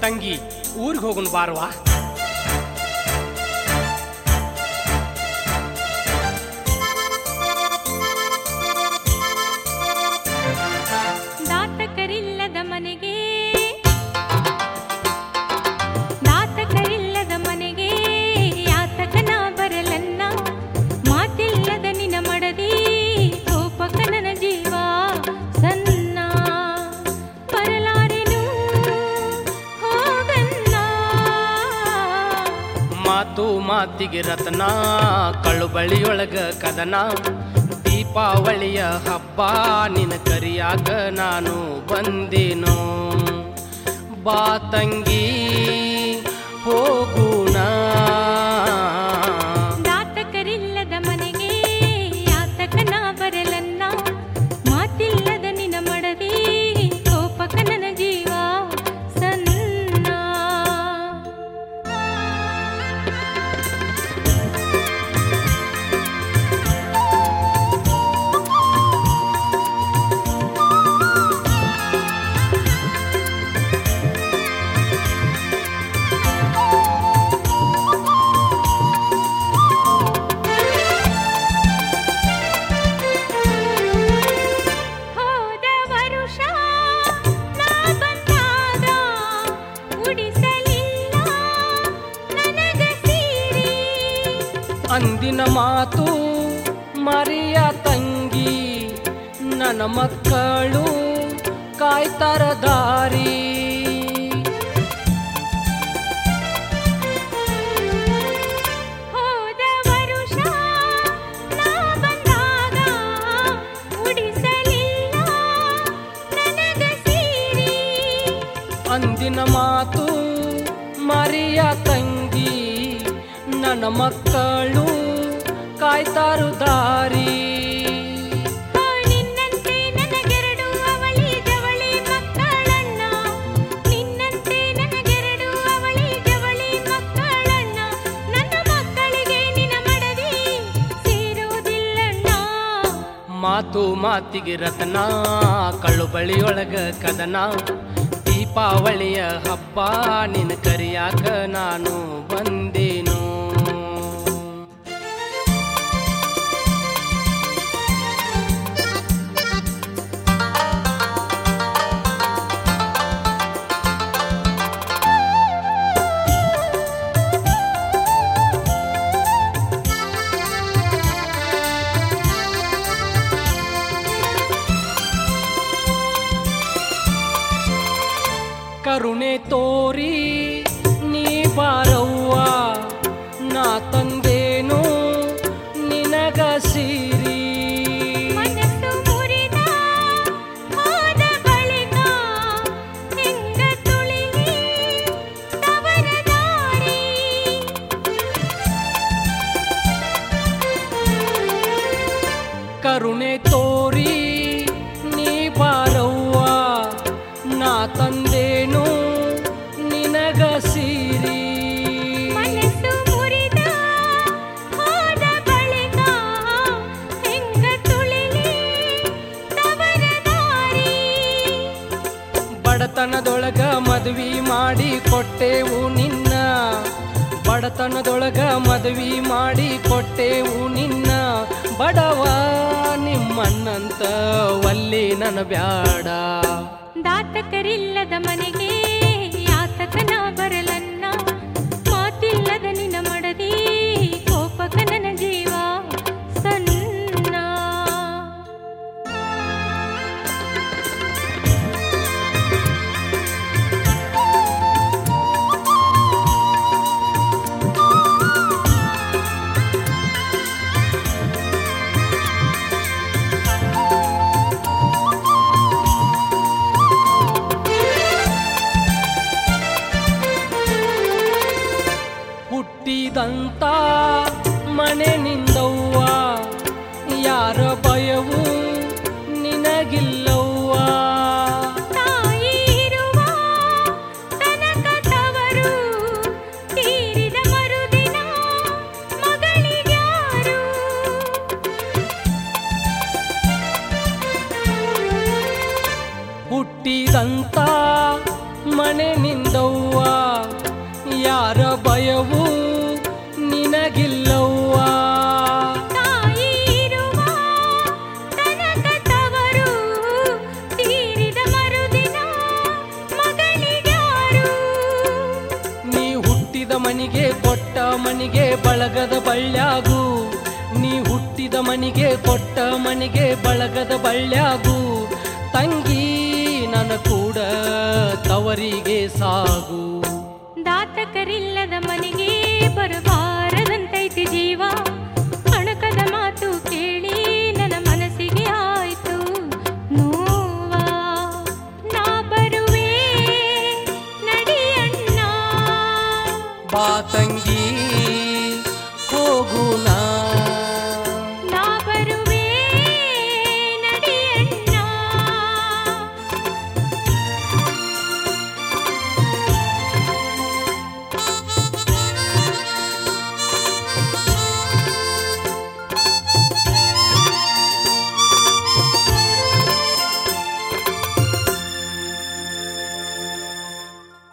ತಂಗಿ ಊರಿಗೆ ಹೋಗುನ್ ಬಾರ್ವಾ ದಾತಕರಿಲ್ಲದ ಮನೆಗೆ ದಾತಕರಿಲ್ಲದ ಮನೆಗೆ ಯಾತಕನ ಬರಲನ್ನ ಮಾತಿಲ್ಲದ ನಿನ ಮಡದಿ ಕೋಪಕನನ ಜೀವ ಸನ್ನ ಬರಲಾರೆನು ಹೋಗನ್ನ ಮಾತು ಮಾತಿಗೆ ರತ್ನ ಕಳುಬಳಿಯೊಳಗ ಕದನ ದೀಪಾವಳಿಯ ಹಬ್ಬ ನಿನ ಕರಿಯಾಗ ನಾನು ಬಂದೇನೋ ಬಾ ತಂಗಿ ಹೋಗುಣ ದಾತಕರಿಲ್ಲದ ಮನೆಗೆ ಯಾತಕನ ಬರಲನ್ನ ಮಾತಿಲ್ಲದ ನಿನ ಮಡದಿ ಕೋಪಕನನ ಜೀವ ಸನ್ನ ಹೋದ ವರುಷ ನಾ ಬಂದಾಗ ಉಡಿಸಲಿಲ್ಲ ನನಗ ಸೀರೆ ಅಂದಿನ ಮಾತು ಮರಿಯ ತಂಗಿ ನನ್ನ ಮಕ್ಕಳು ಕಾಯ್ತಾರ ದಾರಿ ಹೋದ ವರುಷ ನಾ ಬಂದಾಗ ಉಡಿಸಲಿಲ್ಲ ನನಗ ಸೀರೆ ಅಂದಿನ ಮಾತು ಮರಿಯ ತಂಗಿ ನನ್ನ ಮಕ್ಕಳು ಕಾಯ್ತಾರು ದಾರಿ ಓ ನಿನ್ನಂತೆ ನನಗೆರಡು ಅವಳಿ ಜವಳಿ ಮಕ್ಕಳಣ್ಣ ನಿನ್ನಂತೆ ನನಗೆರಡು ಅವಳಿ ಜವಳಿ ಮಕ್ಕಳಣ್ಣ ನನ್ನ ಮಕ್ಕಳಿಗೆ ನಿನ ಮಡದಿ ಸೇರೋದಿಲ್ಲಣ್ಣ ಮಾತು ಮಾತಿಗೆ ರತನ ಕಳುಬಳಿಯೊಳಗ ಕದನ ದೀಪಾವಳಿಯ ಹಬ್ಬ ನಿನ ಕರಿಯಾಕ ನಾನು ಬಂದೇನು ಕರುಣೆ ತೋರಿ ನೀ ಬಾರವ್ವ ನಾ ತಂದೇನು ನಿನಗ ಸೀರಿ ಮನಸ್ಸು ಮುರಿದ ಹೋದ ಬಳಿಕ ಹೆಂಗ ತುಳಿಲಿ ತವರ ದಾರಿ ಕರುಣೆ ತೋರಿ ನೀ ಬಾರವ್ವ ನಾ ತಂದೇನು ನಿನಗ ಸೀರಿ ಮನಸ್ಸು ಮುರಿದ ಹೋದ ಬಳಿಕ ಹೆಂಗ ತುಳಿಲಿ ತವರ ದಾರಿ ಬಡತನದೊಳಗ ಮದ್ವಿ ಮಾಡಿ ಕೊಟ್ಟೆವು ನಿನ್ನ ಬಡತನದೊಳಗ ಮದ್ವಿ ಮಾಡಿ ಕೊಟ್ಟೆವು ನಿನ್ನ ಬಡವ ನಿಮ್ಮಣ್ಣಂತ ಒಲ್ಲಿ ನನ್ನ ಬ್ಯಾಡ ದಾತಕರಿಲ್ಲದ ಮನೆಗೆ ಯಾತಕನ ಬರಲನ್ನ ಮಾತಿಲ್ಲದ ನಿನ ಮಡದಿ ಕೋಪಕನನ ಜೀವ ಸನ್ನ ಹುಟ್ಟಿದಂತ ಮನೆ ನಿಂದವ್ವ ಯಾರ ಭಯವು ನಿನಗಿಲ್ಲವ್ವ ತಾಯಿ ಇರುವ ತನಕ ತವರು ತೀರಿದ ಮರುದಿನ ಮಗಳಿಗ್ಯಾರು ಹುಟ್ಟಿದಂತ ಮನೆ ನಿಂದವ್ವ ಯಾರ ಭಯವೂ ನಿನಗಿಲ್ಲವ್ವ ತಾಯಿ ಇರುವ ತನಕ ತವರು ತೀರಿದ ಮರುದಿನ ಮಗಳಿಗ್ಯಾರು ನೀ ಹುಟ್ಟಿದ ಮನಿಗೆ ಕೊಟ್ಟ ಮನಿಗೆ ಬಳಗದ ಬಳ್ಳ್ಯಾಗು ನೀ ಹುಟ್ಟಿದ ಮನಿಗೆ ಕೊಟ್ಟ ಮನಿಗೆ ಬಳಗದ ಬಳ್ಳ್ಯಾಗು ತಂಗಿ ನನ್ನ ಕೂಡ ತವರಿಗೆ ಸಾಗು ದಾತಕರಿಲ್ಲದ ಮನೆಗೆ ಬರಬಾರದು